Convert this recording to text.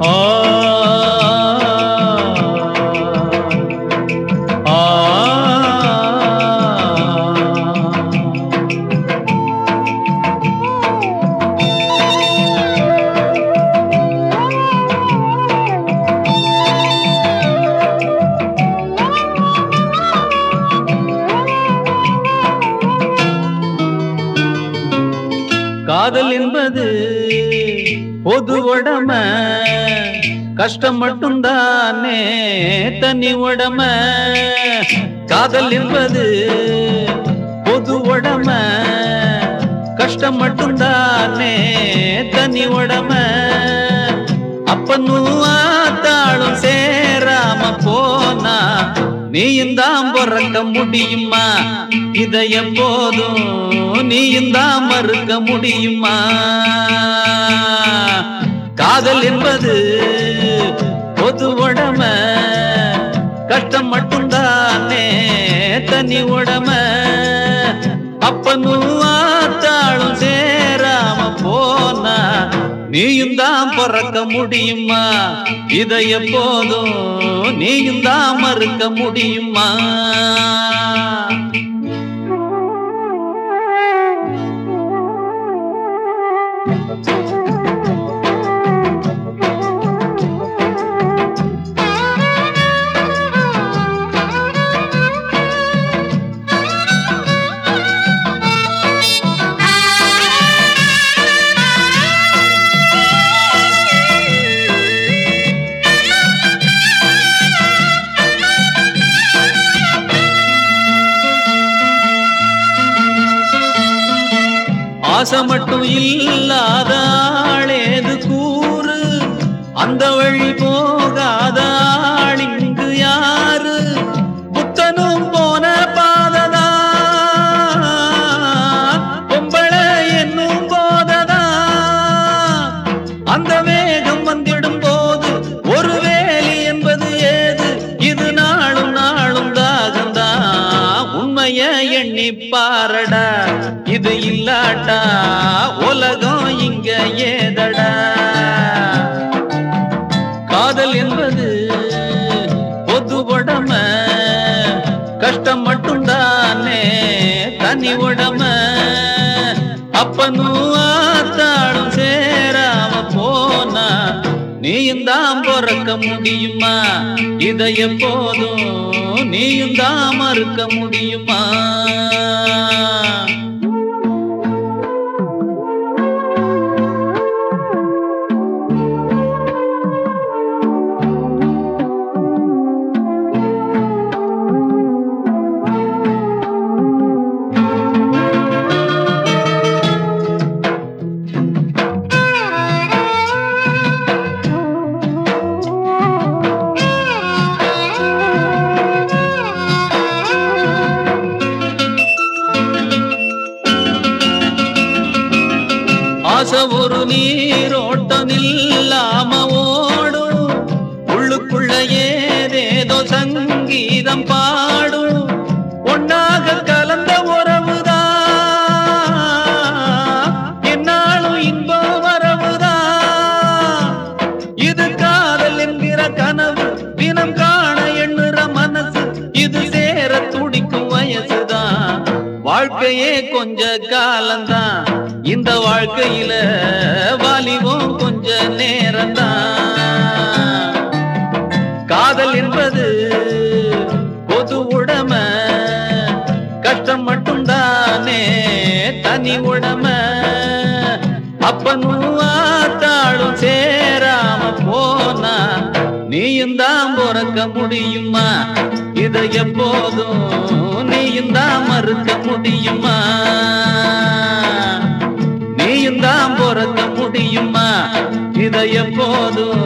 ஆ ஆ காதல் என்பது பொது உடம கஷ்டம் மட்டும்தானே தனி உடம காதல் என்பது பொது உடம கஷ்டம் மட்டும்தானே தனி உடம அப்பனும் ஆத்தாளும் சேராம போனா நீயும் தான் பிறக்க முடியுமா இதை எப்போதும் நீயும் தான் மறுக்க முடியுமா காதல் என்பது பொது உடம கஷ்டம் மட்டும்தானே தனி உடம அப்பனும் ஆத்தாளும் சேராம போனா நீயும் தான் பிறக்க முடியுமா இதை எப்போதும் நீயும் தான் மறுக்க முடியுமா ஆசை மட்டும் இல்லாத ஆளேது கூறு அந்த வழி போகாத ஆள் இங்கு யாரு புத்தனும் போன பாததா பொம்பளை என்னும் போததா அந்த வேகம் வந்திடும் போது ஒரு வேலி என்பது ஏது இது நாளும் நாளும் தாகந்தா உண்மைய எண்ணி பாரடா இது இல்லாட்டா உலகம் இங்க ஏதடா காதல் என்பது பொது உடம கஷ்டம் மட்டும்தானே தனி உடம அப்பனும் ஆத்தாளும் சேராம போனா நீயும் தான் பிறக்க முடியுமா இதை எப்போதும் நீயும் தான் மறுக்க முடியுமா ஆசை ஒரு நீரோட்டம் இல்லாம ஓடும் உள்ளுக்குள்ள ஏதேதோ சங்கீதம் பாடும் ஒன்னாக கலந்த உறவுதான் என்னாலும் இன்பம் வரவுதான் இது காதல் என்கிற கனவு தினம் காண எண்ணுற மனசு இது சேர துடிக்கும் வயசுதான் வாழ்க்கையே கொஞ்ச காலம்தான் இந்த வாழ்க்கையில வாலிபம் கொஞ்ச நேரம்தான் காதல் என்பது பொது உடம கஷ்டம் மட்டும்தானே தனி உடம அப்பனும் ஆத்தாளும் சேராம போனா நீயும் தான் பிறக்க முடியுமா இதை எப்போதும் நீயும் தான் மறுக்க முடியுமா நீயும் தான் பிறக்க முடியுமா இதை எப்போதும்